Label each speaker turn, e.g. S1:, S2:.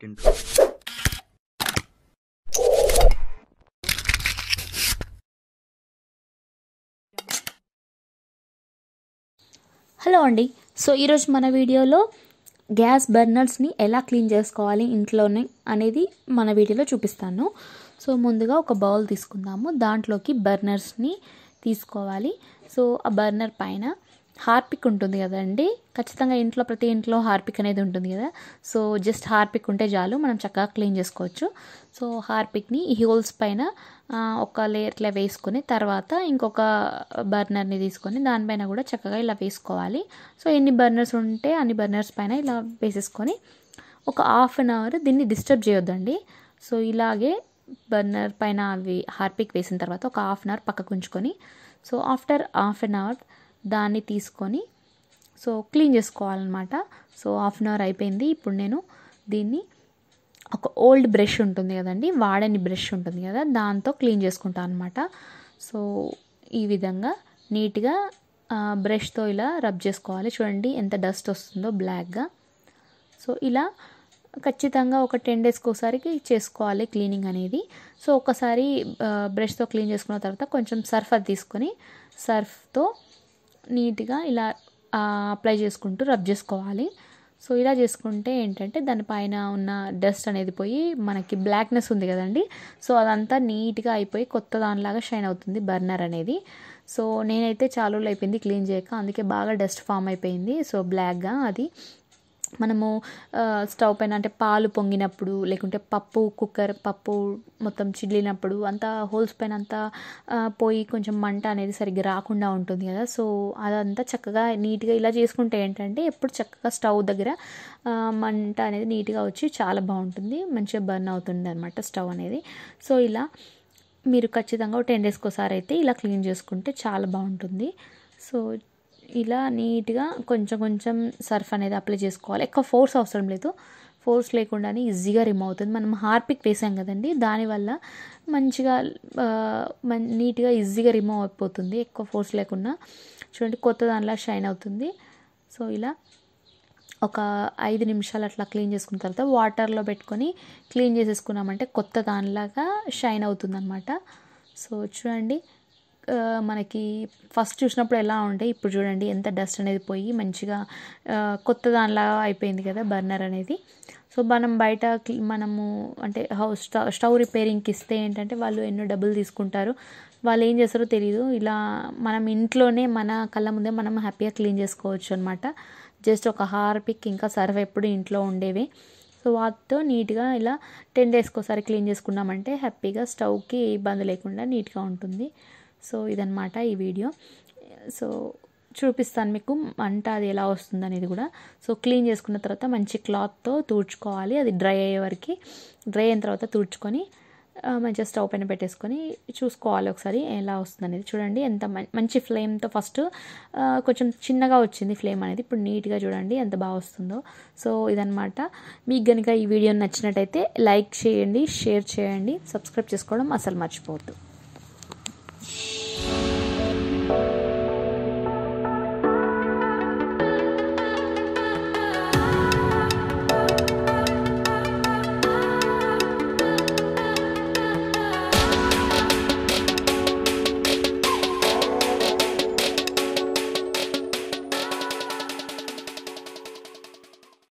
S1: second
S2: hello అండి so ఈరోజు మన వీడియోలో గ్యాస్ బర్నర్స్ని ఎలా క్లీన్ చేసుకోవాలి ఇంట్లోనే అనేది మన వీడియోలో చూపిస్తాను సో ముందుగా ఒక బౌల్ తీసుకుందాము దాంట్లోకి బర్నర్స్ని తీసుకోవాలి సో ఆ బర్నర్ పైన హార్పిక్ ఉంటుంది కదండి ఖచ్చితంగా ఇంట్లో ప్రతి ఇంట్లో హార్పిక్ అనేది ఉంటుంది కదా సో జస్ట్ హార్పిక్ ఉంటే చాలు మనం చక్కగా క్లీన్ చేసుకోవచ్చు సో హార్పిక్ని ఈ హోల్స్ పైన ఆ, ఒక లేయర్లో వేసుకొని తర్వాత ఇంకొక బర్నర్ని తీసుకొని దానిపైన కూడా చక్కగా ఇలా వేసుకోవాలి సో ఎన్ని బర్నర్స్ ఉంటే అన్ని బర్నర్స్ పైన ఇలా వేసేసుకొని ఒక హాఫ్ అన్ అవర్ దీన్ని డిస్టర్బ్ చేయొద్దండి సో ఇలాగే బర్నర్ పైన అవి హార్పిక్ వేసిన తర్వాత ఒక హాఫ్ అన్ అవర్ పక్కకు ఉంచుకొని so after half an hour దాన్ని తీసుకొని సో క్లీన్ చేసుకోవాలన్నమాట సో హాఫ్ అన్ అవర్ అయిపోయింది ఇప్పుడు నేను దీన్ని ఒక ఓల్డ్ బ్రష్ ఉంటుంది కదండి వాడని బ్రష్ ఉంటుంది కదా దాంతో క్లీన్ చేసుకుంటాను అనమాట సో ఈ విధంగా నీట్గా బ్రష్తో ఇలా రబ్ చేసుకోవాలి చూడండి ఎంత డస్ట్ వస్తుందో బ్లాక్గా సో ఇలా ఖచ్చితంగా ఒక టెన్ డేస్కి ఒకసారికి చేసుకోవాలి క్లీనింగ్ అనేది సో ఒకసారి బ్రష్తో క్లీన్ చేసుకున్న తర్వాత కొంచెం సర్ఫ్ అది తీసుకొని సర్ఫ్తో నీట్గా ఇలా అప్లై చేసుకుంటూ రబ్ చేసుకోవాలి సో ఇలా చేసుకుంటే ఏంటంటే దానిపైన ఉన్న డస్ట్ అనేది పోయి మనకి బ్లాక్నెస్ ఉంది కదండి సో అదంతా నీట్గా అయిపోయి కొత్త దానిలాగా షైన్ అవుతుంది బర్నర్ అనేది సో నేనైతే చాలా రోజులు అయిపోయింది క్లీన్ చేయక అందుకే బాగా డస్ట్ ఫామ్ అయిపోయింది సో బ్లాక్గా అది మనము ఆ, స్టవ్ పైన అంటే పాలు పొంగినప్పుడు లేకుంటే పప్పు కుక్కర్ పప్పు మొత్తం చిల్లినప్పుడు అంతా హోల్స్ పైన అంతా ఆ, పోయి కొంచెం మంట అనేది సరిగ్గా రాకుండా ఉంటుంది కదా సో అదంతా చక్కగా నీట్గా ఇలా చేసుకుంటే ఏంటంటే ఎప్పుడు చక్కగా స్టవ్ దగ్గర ఆ, మంట అనేది నీట్గా వచ్చి చాలా బాగుంటుంది మంచిగా బర్న్ అవుతుంది అనమాట స్టవ్ అనేది సో ఇలా మీరు ఖచ్చితంగా టెన్ డేస్కి ఒకసారి అయితే ఇలా క్లీన్ చేసుకుంటే చాలా బాగుంటుంది సో ఇలా నీట్గా కొంచెం కొంచెం సర్ఫ్ అనేది అప్లై చేసుకోవాలి ఎక్కువ ఫోర్స్ అవసరం లేదు ఫోర్స్ లేకుండానే ఈజీగా రిమూవ్ అవుతుంది మనం హార్పిక్ వేసాం కదండి దానివల్ల మంచిగా ఆ, మన్ నీట్గా ఈజీగా రిమూవ్ అయిపోతుంది ఎక్కువ ఫోర్స్ లేకుండా చూడండి కొత్త దానిలా షైన్ అవుతుంది సో ఇలా ఒక ఐదు నిమిషాలు అట్లా క్లీన్ చేసుకున్న తర్వాత వాటర్లో పెట్టుకొని క్లీన్ చేసేసుకున్నామంటే కొత్త దానిలాగా షైన్ అవుతుంది అనమాట సో చూడండి ఆ, మనకి ఫస్ట్ చూసినప్పుడు ఎలా ఉండే ఇప్పుడు చూడండి ఎంత డస్ట్ అనేది పోయి మంచిగా ఆ, కొత్త దానిలాగా అయిపోయింది కదా బర్నర్ అనేది సో మనం బయట క్లీ- మనము అంటే హౌస్ స్టవ్ స్టవ్ రిపేరింగ్కి ఇస్తే ఏంటంటే వాళ్ళు ఎన్నో డబ్బులు తీసుకుంటారు వాళ్ళు ఏం చేస్తారో తెలియదు ఇలా మనం ఇంట్లోనే మన కళ్ళ ముందే మనం హ్యాపీగా క్లీన్ చేసుకోవచ్చు అనమాట జస్ట్ ఒక హార్పిక్ ఇంకా సర్ఫ్ ఎప్పుడు ఇంట్లో ఉండేవి సో వాటితో నీట్గా ఇలా టెన్ డేస్కి ఒకసారి క్లీన్ చేసుకున్నామంటే హ్యాపీగా స్టవ్కి ఏ ఇబ్బంది లేకుండా నీట్గా ఉంటుంది సో ఇదనమాట ఈ వీడియో సో చూపిస్తాను మీకు మంట అది ఎలా వస్తుంది అనేది కూడా సో క్లీన్ చేసుకున్న తర్వాత మంచి క్లాత్తో తుడుచుకోవాలి అది డ్రై అయ్యే వరకు డ్రై అయిన తర్వాత తుడుచుకొని ఆ, మంచిగా స్టవ్ పైన పెట్టేసుకొని చూసుకోవాలి ఒకసారి ఎలా వస్తుంది అనేది చూడండి ఎంత మం- మంచి ఫ్లేమ్తో ఫస్ట్ ఆ, కొంచెం చిన్నగా వచ్చింది ఫ్లేమ్ అనేది ఇప్పుడు నీట్గా చూడండి ఎంత బాగా వస్తుందో సో ఇదనమాట మీకు కనుక ఈ వీడియో నచ్చినట్టయితే లైక్ చేయండి షేర్ చేయండి సబ్స్క్రైబ్ చేసుకోవడం అసలు మర్చిపోవద్దు